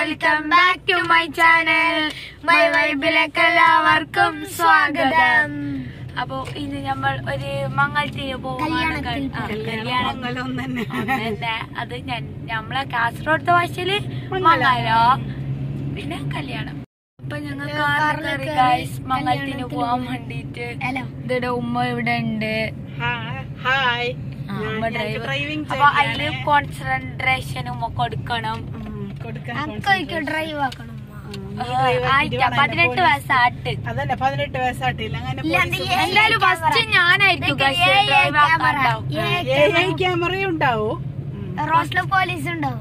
Welcome back to my channel my വൈബിലേക്ക് എല്ലാവർക്കും സ്വാഗതം അപ്പോ ഇന്ന് നമ്മൾ ഒരു മംഗളത്തിന് പോകുവാണ് ആ, കല്യാണം മംഗലം തന്നെ ഒന്നല്ല, അത് ഞാൻ നമ്മളെ കാസർഗോഡത്തെ ഭാഷയില് മംഗലോ പിന്നെ കല്യാണം അപ്പൊ ഞങ്ങൾ കാറിൽ കയറി ഗൈസ് മംഗലത്തിന് പോവാൻ വേണ്ടിട്ട് ഇതിടെ ഉമ്മ ഇവിടെ ഉണ്ട് ഹായ് ഹായ് ആ, ഞാൻ- ഉമ്മ ഞാൻ ഡ്രൈവർ ഡ്രൈവിംഗ് അപ്പൊ അതില് കോൺസെൻട്രേഷനും ഒക്കെ കൊടുക്കണം കൊടുക്കാൻ ഡ്രൈവ് ആക്കണം ആ, ആയിട്ടാ പതിനെട്ട് വയസ്സാട്ട് അതന്നെ പതിനെട്ട് വയസ്സായിട്ടില്ല അങ്ങനെ എന്തായാലും ഫസ്റ്റ് ഞാനായിരിക്കും guys drive ആക്കാണ്ടാവും. ക്യാമറയും ഉണ്ടാവും റോസ്ലോ പോലീസ് ഉണ്ടാവും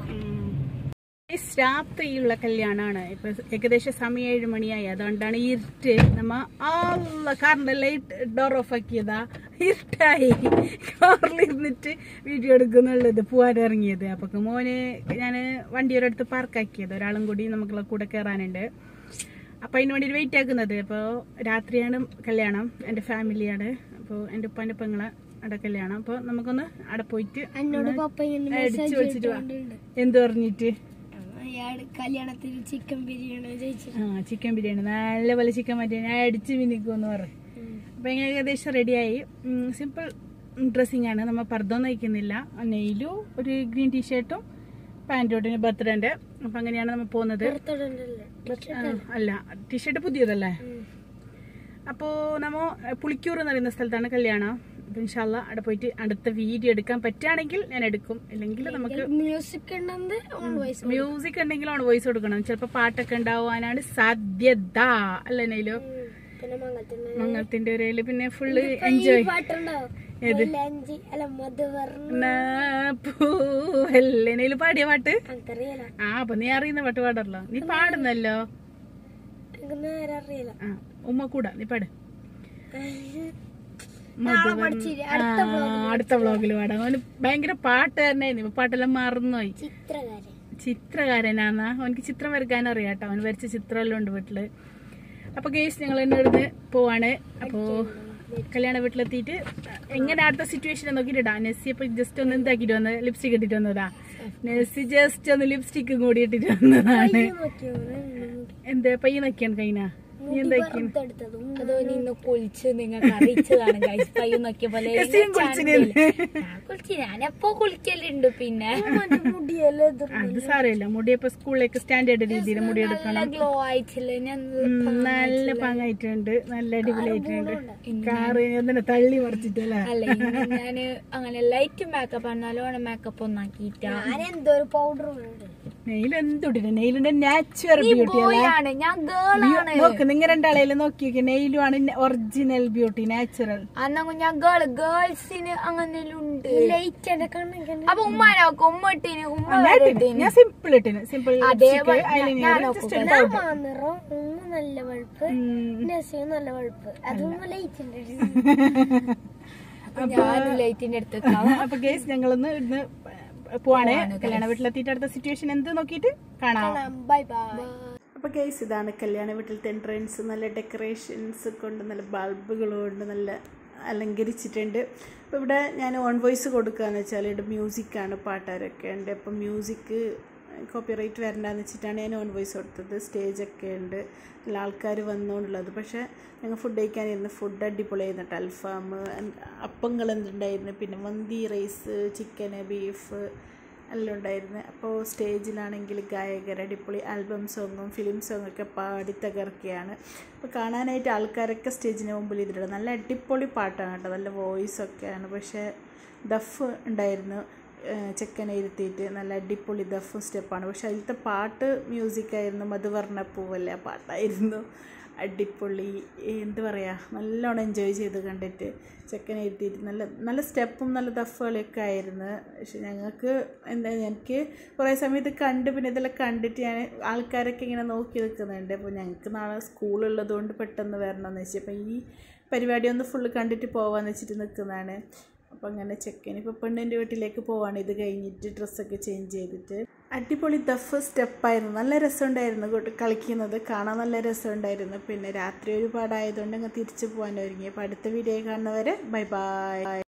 രാത്രിയുള്ള കല്യാണമാണ് ഇപ്പൊ ഏകദേശം സമയം ഏഴ് മണിയായി അതുകൊണ്ടാണ് ഇരുട്ട് നമ്മ ആ കാറിന്റെ ലൈറ്റ് ഡോർ ഓഫ് ആക്കിയതാ ഇരുട്ടായി കാറിൽ ഇരുന്നിട്ട് വീഡിയോ എടുക്കുന്നുള്ളത് പോവാൻ ഇറങ്ങിയത് അപ്പൊ മോന് ഞാന് വണ്ടി ഒരിടത്ത് പാർക്കാക്കിയത് ഒരാളും കൂടി നമുക്കുള്ള കൂടെ കയറാനുണ്ട് അപ്പൊ അതിന് വേണ്ടി വെയിറ്റ് ആക്കുന്നത് അപ്പോൾ രാത്രിയാണ് കല്യാണം എൻ്റെ ഫാമിലിയാണ് അപ്പോൾ എൻ്റെ ഉപ്പാൻ്റെ പെങ്ങളെ അവിടെ കല്യാണം അപ്പോൾ നമുക്കൊന്ന് അവിടെ പോയിട്ട് എന്നോട് ഒന്ന് പപ്പ ഇങ്ങനെ അടിച്ച് മെസ്സേജ് പൊളിച്ചിട്ട് വാ ഇട്ടുകൊണ്ടുണ്ട്. എന്ത് പറഞ്ഞിട്ട് അയാൾ കല്യാണത്തിന് ചിക്കൻ ബിരിയാണി ചോദിച്ചു ആ ചിക്കൻ ബിരിയാണി നല്ല പോലെ ചിക്കൻ മറ്റേ ഞാൻ അടിച്ച് മിനിക്കുമെന്ന് പറയും അപ്പൊ ഇങ്ങനെ ഏകദേശം റെഡിയായി സിമ്പിൾ ഡ്രസ്സിംഗ് ആണ് നമ്മൾ പർദ്ദം നയിക്കുന്നില്ല നെയിലും ഒരു ഗ്രീൻ ടീഷർട്ടും പാൻറ്റോട്ടിന് ബർത്ത്ഡേന്റെ അപ്പൊ അങ്ങനെയാണ് നമ്മൾ പോകുന്നത് ആ, അല്ല ടീഷർട്ട് പുതിയതല്ലേ അപ്പോ നമ്മ പുളിക്കൂർ എന്ന് പറയുന്ന സ്ഥലത്താണ് കല്യാണം അപ്പൊ ഇൻഷാല്ല അവിടെ പോയിട്ട് അടുത്ത വീഡിയോ എടുക്കാൻ പറ്റുകയാണെങ്കിൽ ഞാൻ എടുക്കും അല്ലെങ്കിൽ നമുക്ക് മ്യൂസിക് ഉണ്ടെന്ന് ഓൺ വോയിസ് മ്യൂസിക് ഉണ്ടെങ്കിൽ ആണ് വോയിസ് കൊടുക്കണം ചിലപ്പോ പാട്ടൊക്കെ ഉണ്ടാവാനാണ് സാധ്യത അല്ല നെയിലോ പിന്നെ മംഗളത്തിന് മംഗളത്തിന്റെ ഒരു പിന്നെ ഫുള്ള് എൻജോയ് പാട്ടുണ്ടാവും ഏത്? മൈലാഞ്ചി അല്ല മധുവർണ്ണ പൂവല്ലേ നെയില് പാടിയ പാട്ട് എനിക്കറിയില്ല ആ അപ്പൊ നീ അറിയുന്ന പാട്ട് പാടല്ലോ നീ പാടുന്നല്ലോ എനിക്ക് നേരെ അറിയില്ല ആ ഉമ്മ കൂടാ നീ പാട് നാളെ പഠിച്ചിരി അടുത്ത ആ, അടുത്ത വ്ളോഗിൽ പാടാം അവന് ഭയങ്കര പാട്ട് തന്നെ ഇപ്പൊ പാട്ടെല്ലാം മറന്നുപോയി ചിത്രകാരൻ ചിത്രകാരനാന്നാ അവനക്ക് ചിത്രം വരയ്ക്കാൻ അറിയാട്ടോ അവൻ വരച്ച ചിത്രമെല്ലാം ഉണ്ട് വീട്ടില് അപ്പൊ കേസ് ഞങ്ങൾ എന്നെ ഇവിടുന്ന് പോവാണ് അപ്പോ കല്യാണ വീട്ടിലെത്തിയിട്ട് എങ്ങനെ അടുത്ത സിറ്റുവേഷൻ നോക്കിയിട്ടാ നെസ്സി അപ്പൊ ജസ്റ്റ് ഒന്ന് എന്താക്കിട്ട് വന്നത് ലിപ്സ്റ്റിക് ഇട്ടിട്ട് വന്നതാ നെസ്സി ജസ്റ്റ് ഒന്ന് ലിപ്സ്റ്റിക് കൂടി ഇട്ടിട്ട് വന്നതാണ് എന്താ പയ്യ നോക്കിയാണ് കൈന നീ എന്താക്കിയാണ് എടുത്തതും അതോ ഇന്ന് കുളിച്ച് നിങ്ങൾക്ക് അറിയിച്ചതാണ് ഗൈസ് പയ്യ നോക്കിയ പോലെ നെസ്സിയും കുളിച്ചിന്. ഞാൻ കുളിച്ച് ഞാൻ എപ്പോ കുളിക്കലുണ്ട് പിന്നെ മുടിയല്ലേ ഇത് അത് സാരമില്ല മുടിയപ്പോ സ്കൂളിലേക്ക് സ്റ്റാൻഡേർഡ് രീതിയിൽ മുടി നല്ല എടുക്കണം ഗ്ലോ ആയിട്ടില്ല ഞാൻ ഉം, നല്ല പാങ്ങായിട്ടുണ്ട് നല്ല അടിപൊളിയായിട്ടുണ്ട് കാറ് എന്തിനാ തള്ളി മറിച്ചിട്ടല്ലേ അല്ല ഇന്ന് ഞാന് അങ്ങനെ ലൈറ്റ് മേക്കപ്പ് ആണ് നല്ലോണം മേക്കപ്പ് ഒന്നും ആക്കിയിട്ടാ ഞാൻ എന്തോ ഒരു പൗഡർ ഉണ്ട് നെയിൽ എന്തുണ്ട് നെയിലിന്റെ നാച്ചുറൽ ബ്യൂട്ടി അല്ലേ ആണ് ഞാൻ ഗേൾ ആണ് നോക്ക് നിങ്ങൾ രണ്ടാളേലും നോക്കി നെയിലും ആണ് ഒറിജിനൽ ബ്യൂട്ടി നാച്ചുറൽ അന്നാ ഞാൻ ഗേൾ ഗേൾസിന് അങ്ങനെ ഉണ്ട് ലൈറ്റ് എന്റെ കണ്ണിൽ അപ്പൊ ഉമ്മാനോക്ക് ഉമ്മ ഇട്ടിന് ഉമ്മ വരെ ഇട്ടിന്. ഞാൻ സിമ്പിൾ ഇട്ടിന് സിമ്പിൾ അതേപോലെ ഞാൻ നോക്കും. മാന്നിറം ഉമ്മ നല്ല വഴുപ്പ് നസീം നല്ല വഴുപ്പ് അതൊന്നും ലൈറ്റ് ഉണ്ട് അപ്പൊ ഞാനും ലൈറ്റിന്റെ അടുത്ത് അപ്പൊ ഗേസ് ഞങ്ങളൊന്ന് ഇന്ന് പോവാണ് കല്യാണ വീട്ടിലെത്തിയിട്ട് അടുത്ത സിറ്റുവേഷൻ എന്ത് നോക്കിയിട്ട് കാണാം ബൈ ബൈ അപ്പോൾ കേസ് ഇതാണ് കല്യാണ വീട്ടിലത്തെ എൻട്രൻസ് നല്ല ഡെക്കറേഷൻസ് കൊണ്ട് നല്ല ബൾബുകൾ കൊണ്ട് നല്ല അലങ്കരിച്ചിട്ടുണ്ട് അപ്പോൾ ഇവിടെ ഞാൻ ഓൺ വോയിസ് കൊടുക്കുകയെന്ന് വെച്ചാൽ ഇവിടെ മ്യൂസിക്കാണ് പാട്ടുകാരൊക്കെ ഉണ്ട് അപ്പം മ്യൂസിക് കോപ്പിറൈറ്റ് വരണ്ടെന്ന് വെച്ചിട്ടാണ് ഞാൻ ഓൺ വോയിസ് കൊടുത്തത് സ്റ്റേജൊക്കെ ഉണ്ട് നല്ല ആൾക്കാർ വന്നുകൊണ്ടുള്ളത് പക്ഷേ ഞങ്ങൾ ഫുഡ് കഴിക്കാനിരുന്ന് ഫുഡ് അടിപൊളിയായിരുന്നു കേട്ടോ അൽഫാം അപ്പങ്ങൾ എന്തുണ്ടായിരുന്നു പിന്നെ മന്തി റൈസ് ചിക്കന് ബീഫ് എല്ലാം ഉണ്ടായിരുന്നു അപ്പോൾ സ്റ്റേജിലാണെങ്കിൽ ഗായകർ അടിപൊളി ആൽബം സോങ്ങും ഫിലിം സോങ്ങും ഒക്കെ പാടി തകർക്കുകയാണ് അപ്പോൾ കാണാനായിട്ട് ആൾക്കാരൊക്കെ സ്റ്റേജിന് മുമ്പിൽ ഇതിലുണ്ട് നല്ല അടിപൊളി പാട്ടാണ് കേട്ടോ നല്ല വോയിസ് ഒക്കെയാണ് പക്ഷേ ദഫ് ഉണ്ടായിരുന്നു ഏഹ് ചെക്കനെ ഇരുത്തിയിട്ട് നല്ല അടിപൊളി ദഫും സ്റ്റെപ്പാണ് പക്ഷെ അതിലത്തെ പാട്ട് മ്യൂസിക്കായിരുന്നു മധുവർണ്ണ പൂവല്ലേ ആ പാട്ടായിരുന്നു അടിപൊളി എന്ത് പറയുക നല്ലോണം എൻജോയ് ചെയ്ത് കണ്ടിട്ട് ചെക്കനെ ഇരുത്തിയിട്ട് നല്ല നല്ല സ്റ്റെപ്പും നല്ല ദഫുകളൊക്കെ ആയിരുന്നു പക്ഷെ ഞങ്ങൾക്ക് എന്താ എനിക്ക് കുറേ സമയത്ത് കണ്ട് പിന്നെ ഇതെല്ലാം കണ്ടിട്ട് ഞാൻ ആൾക്കാരൊക്കെ ഇങ്ങനെ നോക്കി നിൽക്കുന്നുണ്ട് അപ്പോൾ ഞങ്ങൾക്ക് നാളെ സ്കൂളുള്ളത് കൊണ്ട് പെട്ടെന്ന് വരണമെന്ന് വെച്ചു അപ്പോൾ ഈ പരിപാടി ഒന്ന് ഫുള്ള് കണ്ടിട്ട് പോകാമെന്ന് വെച്ചിട്ട് നിൽക്കുന്നതാണ് അപ്പോൾ അങ്ങനെ ചെക്കൻ ഇപ്പോൾ പെണ്ണിൻ്റെ വീട്ടിലേക്ക് പോവാണ് ഇത് കഴിഞ്ഞിട്ട് ഡ്രസ്സൊക്കെ ചേഞ്ച് ചെയ്തിട്ട് അടിപൊളി ദഫ് സ്റ്റെപ്പായിരുന്നു നല്ല രസമുണ്ടായിരുന്നു കൂട്ട് കളിക്കുന്നത് കാണാൻ നല്ല രസമുണ്ടായിരുന്നു പിന്നെ രാത്രി ഒരുപാടായതുകൊണ്ട് അങ്ങ് തിരിച്ചു പോകാൻ ഒരുങ്ങി അപ്പോൾ അടുത്ത വീഡിയോ കാണുന്നവരെ ബൈ ബൈ